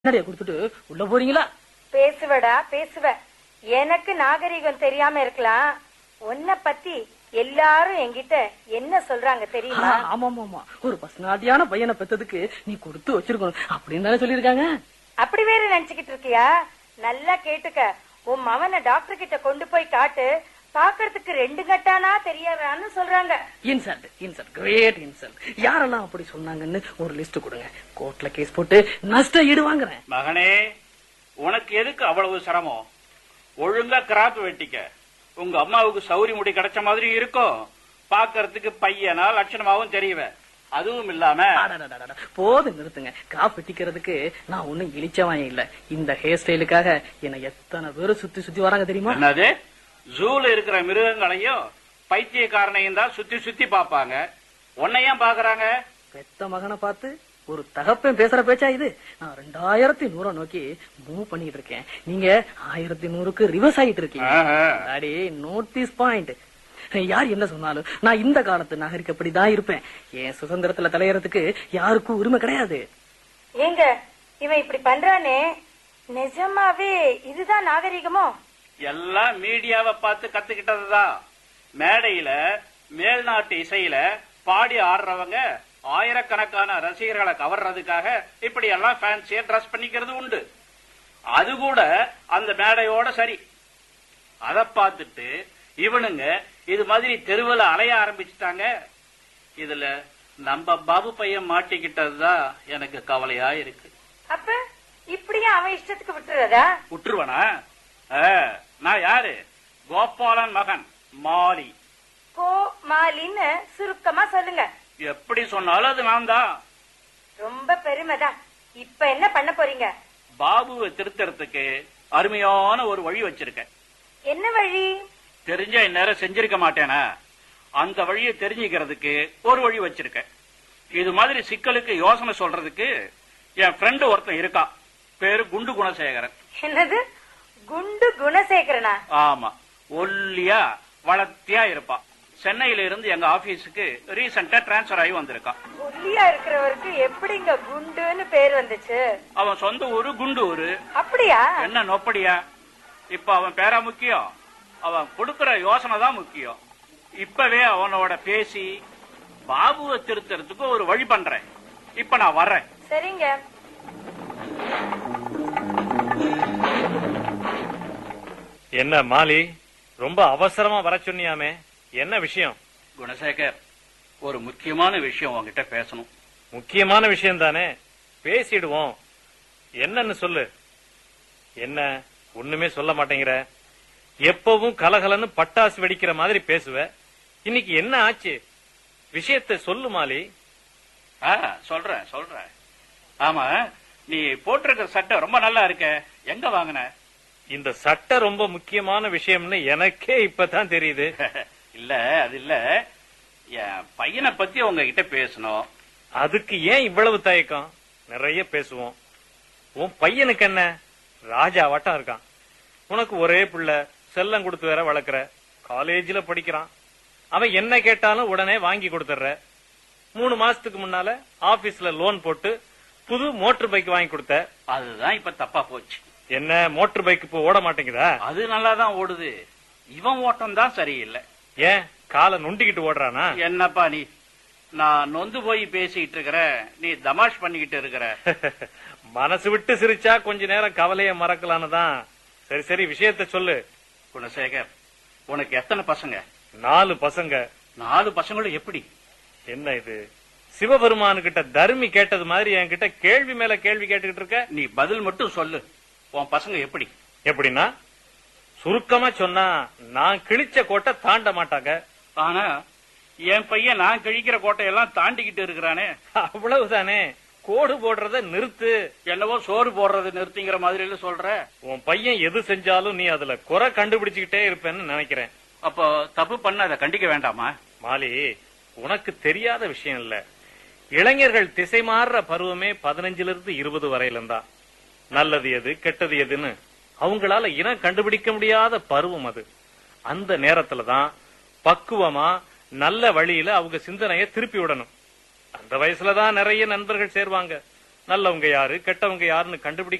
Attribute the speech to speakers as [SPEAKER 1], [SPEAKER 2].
[SPEAKER 1] கண்ணாடியை கொடுத்துட்டு உள்ள போறீங்களா
[SPEAKER 2] பேசுவடா பேசுவ எனக்கு நாகரிகம் தெரியாம இருக்கலாம் உன்னை பத்தி எல்லாரும் என்கிட்ட என்ன சொல்றாங்க தெரியுமா
[SPEAKER 1] ஆமா ஆமா ஆமா ஒரு பர்சனாலிட்டியான பையனை பெத்ததுக்கு நீ கொடுத்து வச்சிருக்கணும் அப்படின்னு தானே சொல்லியிருக்காங்க
[SPEAKER 2] அப்படி வேற நினைச்சுக்கிட்டு இருக்கியா நல்லா கேட்டுக்க உன் மவனை டாக்டர் கிட்ட கொண்டு போய் காட்டு பாக்குறதுக்கு ரெண்டு கட்டானா தெரியறான்னு சொல்றாங்க
[SPEAKER 1] இன்சல்ட் இன்சல்ட் கிரேட் இன்சல்ட் யாரெல்லாம் அப்படி சொன்னாங்கன்னு ஒரு லிஸ்ட் கொடுங்க கோர்ட்ல கேஸ் போட்டு நஷ்ட ஈடு வாங்குறேன்
[SPEAKER 3] மகனே உனக்கு எதுக்கு அவ்வளவு சிரமம் ஒழுங்கா கிராப் வெட்டிக்க உங்க அம்மாவுக்கு சௌரி முடி கிடைச்ச மாதிரி இருக்கும் பாக்கறதுக்கு பையனா லட்சணமாவும் தெரியவ அதுவும் இல்லாம
[SPEAKER 1] அடடடடட. போதும் நிறுத்துங்க கிராப் வெட்டிக்கிறதுக்கு நான் ஒண்ணும் இழிச்சவன் இல்ல இந்த ஹேர் ஸ்டைலுக்காக என்ன எத்தனை பேரும் சுத்தி சுத்தி வராங்க தெரியுமா
[SPEAKER 3] என்னது ஜூல இருக்கிற மிருகங்களையும் பைத்தியக்காரனையும் தான் சுத்தி சுத்தி பாப்பாங்க உன்னையும் பாக்குறாங்க
[SPEAKER 1] பெத்த மகனை பார்த்து ஒரு தகப்பன் பேசுற பேச்சா இது நான் ரெண்டாயிரத்தி நூற நோக்கி மூவ் பண்ணிட்டு இருக்கேன் நீங்க ஆயிரத்தி நூறுக்கு ரிவர்ஸ் ஆகிட்டு இருக்கீங்க
[SPEAKER 3] ஆஹா.
[SPEAKER 1] டாடி நோட் திஸ் பாயிண்ட் யார் என்ன சொன்னாலும் நான் இந்த காலத்து நாகரிகப்படி தான் இருப்பேன் என் சுதந்திரத்துல தலையறதுக்கு யாருக்கும் உரிமை கிடையாது
[SPEAKER 2] ஏங்க இவன் இப்படி பண்றானே நிஜமாவே இதுதான் நாகரிகமோ
[SPEAKER 3] எல்லாம் மீடியாவை பார்த்து கத்துக்கிட்டதுதான் மேடையில மேல்நாட்டு இசையில பாடி ஆடுறவங்க ஆயிரக்கணக்கான ரசிகர்களை கவர்றதுக்காக இப்படி எல்லாம் ஃபேன்சியா ட்ரெஸ் பண்ணிக்கிறது உண்டு அது கூட அந்த மேடையோட சரி அத பார்த்துட்டு இவனுங்க இது மாதிரி தெருவுல அலைய ஆரம்பிச்சுட்டாங்க இதுல நம்ம பாபு பையன் மாட்டிக்கிட்டதுதான் எனக்கு கவலையா இருக்கு
[SPEAKER 2] அப்ப இப்படியே அவன் இஷ்டத்துக்கு விட்டுறதா
[SPEAKER 3] விட்டுருவனா ஆ, நான் யாரு கோபாலன் மகன் மாலி
[SPEAKER 2] கோ மாலின்னு சுருக்கமா சொல்லுங்க
[SPEAKER 3] எப்படி சொன்னாலும் அது நான் தான்
[SPEAKER 2] ரொம்ப பெருமைதான் இப்ப என்ன பண்ண போறீங்க
[SPEAKER 3] பாபுவை திருத்தறதுக்கு அருமையான ஒரு வழி வச்சிருக்கேன்
[SPEAKER 2] என்ன வழி
[SPEAKER 3] தெரிஞ்ச இந்நேரம் செஞ்சிருக்க மாட்டேனா அந்த வழியை தெரிஞ்சுக்கிறதுக்கு ஒரு வழி வச்சிருக்கேன் இது மாதிரி சிக்கலுக்கு யோசனை சொல்றதுக்கு என் ஃப்ரெண்டு ஒருத்தன் இருக்கான் பேரு குண்டு குணசேகரன்
[SPEAKER 2] என்னது குண்டு குணசேகரனா
[SPEAKER 3] ஆமா ஒல்லியா வளர்த்தியா இருப்பான் சென்னையில இருந்து எங்க ஆபீஸுக்கு ரீசெண்டா டிரான்ஸ்பர் ஆகி வந்திருக்கான்
[SPEAKER 2] ஒல்லியா இருக்கிறவருக்கு எப்படிங்க குண்டுன்னு பேர் வந்துச்சு
[SPEAKER 3] அவன் சொந்த ஊரு குண்டு ஊரு
[SPEAKER 2] அப்படியா
[SPEAKER 3] என்ன நொப்படியா இப்ப அவன் பேரா முக்கியம் அவன் கொடுக்கிற யோசனை தான் முக்கியம் இப்பவே அவனோட பேசி பாபுவை திருத்தறதுக்கு ஒரு வழி பண்றேன் இப்ப நான் வர்றேன்
[SPEAKER 2] சரிங்க
[SPEAKER 4] என்ன மாலி ரொம்ப அவசரமா வர சொன்னியாமே என்ன விஷயம்
[SPEAKER 3] குணசேகர் ஒரு முக்கியமான விஷயம் உன்கிட்ட பேசணும்
[SPEAKER 4] முக்கியமான விஷயம் தானே பேசிடுவோம் என்னன்னு சொல்லு என்ன ஒண்ணுமே சொல்ல மாட்டேங்கிற எப்பவும் கலகலன்னு பட்டாசு வெடிக்கிற மாதிரி பேசுவ இன்னைக்கு என்ன ஆச்சு விஷயத்தை சொல்லு மாலி
[SPEAKER 3] ஆ சொல்றேன் சொல்றேன் ஆமா நீ போட்டிருக்கிற சட்டை ரொம்ப நல்லா இருக்க எங்க வாங்கின
[SPEAKER 4] இந்த சட்டை ரொம்ப முக்கியமான விஷயம்னு எனக்கே இப்பதான் தெரியுது
[SPEAKER 3] இல்ல அது இல்ல என் பையனை பத்தி உங்ககிட்ட பேசணும்
[SPEAKER 4] அதுக்கு ஏன் இவ்வளவு தயக்கம் நிறைய பேசுவோம் உன் பையனுக்கு என்ன ராஜாவாட்டம் இருக்கான் உனக்கு ஒரே பிள்ளை செல்லம் கொடுத்து வேற வளர்க்குற காலேஜ்ல படிக்கிறான் அவன் என்ன கேட்டாலும் உடனே வாங்கி கொடுத்துட்ற மூணு மாசத்துக்கு முன்னால ஆபீஸ்ல லோன் போட்டு புது மோட்டர் பைக் வாங்கி கொடுத்த
[SPEAKER 3] அதுதான் இப்ப தப்பா போச்சு
[SPEAKER 4] என்ன மோட்டர் பைக் இப்போ ஓட மாட்டேங்குதா
[SPEAKER 3] அது நல்லா தான் ஓடுது இவன் ஓட்டம் தான் சரியில்லை
[SPEAKER 4] ஏன் காலை நொண்டிக்கிட்டு ஓடுறானா
[SPEAKER 3] என்னப்பா நீ நான் நொந்து போய் பேசிட்டு இருக்கிற நீ தமாஷ் பண்ணிக்கிட்டு இருக்கிற
[SPEAKER 4] மனசு விட்டு சிரிச்சா கொஞ்ச நேரம் கவலைய மறக்கலான்னு தான் சரி சரி விஷயத்த சொல்லு
[SPEAKER 3] குணசேகர் உனக்கு எத்தனை பசங்க
[SPEAKER 4] நாலு பசங்க
[SPEAKER 3] நாலு பசங்களும் எப்படி
[SPEAKER 4] என்ன இது சிவபெருமானுகிட்ட தர்மி கேட்டது மாதிரி என்கிட்ட கேள்வி மேல கேள்வி கேட்டுக்கிட்டு இருக்க
[SPEAKER 3] நீ பதில் மட்டும் சொல்லு உன் பசங்க எப்படி
[SPEAKER 4] எப்படின்னா சுருக்கமா சொன்னா நான் கிழிச்ச கோட்டை தாண்ட மாட்டாங்க
[SPEAKER 3] ஆனா என் பையன் நான் கழிக்கிற கோட்டையெல்லாம் தாண்டிக்கிட்டு இருக்கிறானே
[SPEAKER 4] அவ்வளவுதானே கோடு போடுறத நிறுத்து
[SPEAKER 3] என்னவோ சோறு போடுறது நிறுத்திங்கிற மாதிரி எல்லாம் சொல்ற
[SPEAKER 4] உன் பையன் எது செஞ்சாலும் நீ அதுல குறை கண்டுபிடிச்சுக்கிட்டே இருப்பேன்னு நினைக்கிறேன்
[SPEAKER 3] அப்போ தப்பு பண்ண அதை கண்டிக்க வேண்டாமா
[SPEAKER 4] மாலி உனக்கு தெரியாத விஷயம் இல்ல இளைஞர்கள் திசை மாறுற பருவமே பதினஞ்சுல இருந்து இருபது வரையிலும் தான் நல்லது எது கெட்டது எதுன்னு அவங்களால இனம் கண்டுபிடிக்க முடியாத பருவம் அது அந்த நேரத்துல தான் பக்குவமா நல்ல வழியில அவங்க சிந்தனைய திருப்பி விடணும் அந்த வயசுல தான் நிறைய நண்பர்கள் சேருவாங்க நல்லவங்க யாரு கெட்டவங்க யாருன்னு கண்டுபிடிக்க